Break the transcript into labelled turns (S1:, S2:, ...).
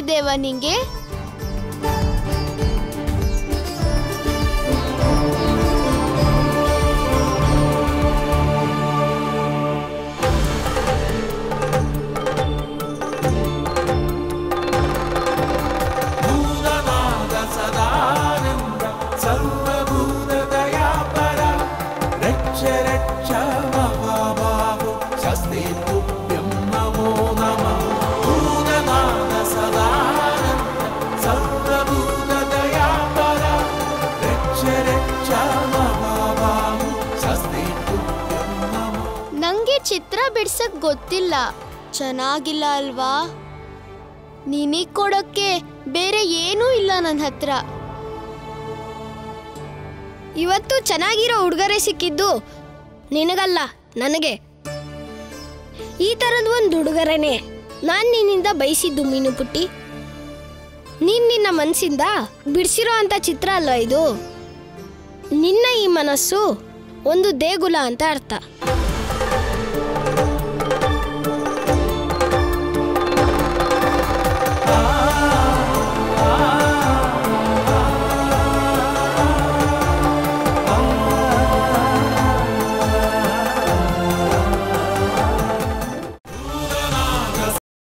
S1: ದೇವ ನಿಂಗೆ
S2: ಭೂತನಾದ ಸದಾನಂದ ಸರ್ವಭೂತದಯಾಪರ ರಕ್ಷ ರಕ್ಷ ಮಹಾಬಾಹು ಶಸ್ತಿ ತುಭ್ಯಂ ನಮೋ ನಮಃ ಭೂತನಾದ ಸದಾನಂದ ಸರ್ವಭೂತದಯಾಪರ ರಕ್ಷ ರಕ್ಷ ಮಹಾಬಾಹು ಶಸ್ತಿ ತುಭ್ಯಂ ನಮೋ
S1: ನಂಗೆ ಚಿತ್ರ ಬಿಡ್ಸಕ್ ಗೊತ್ತಿಲ್ಲ ಚೆನ್ನಾಗಿಲ್ಲ ಅಲ್ವಾ ನಿನಗ್ ಕೊಡೋಕ್ಕೆ ಬೇರೆ ಏನೂ ಇಲ್ಲ ನನ್ನ ಹತ್ರ
S3: ಇವತ್ತು ಚೆನ್ನಾಗಿರೋ ಉಡುಗೊರೆ ಸಿಕ್ಕಿದ್ದು ನಿನಗಲ್ಲ ನನಗೆ ಈ ಥರದ ಒಂದು ಉಡುಗೊರೆನೆ ನಾನು ನಿನ್ನಿಂದ ಬಯಸಿದ್ದು ಮೀನು ಪುಟ್ಟಿ ನೀನ್ ನಿನ್ನ ಮನಸ್ಸಿಂದ ಬಿಡಿಸಿರೋ ಅಂಥ ಚಿತ್ರ ಅಲ್ವಾ ಇದು ನಿನ್ನ ಈ ಮನಸ್ಸು ಒಂದು ದೇಗುಲ ಅಂತ ಅರ್ಥ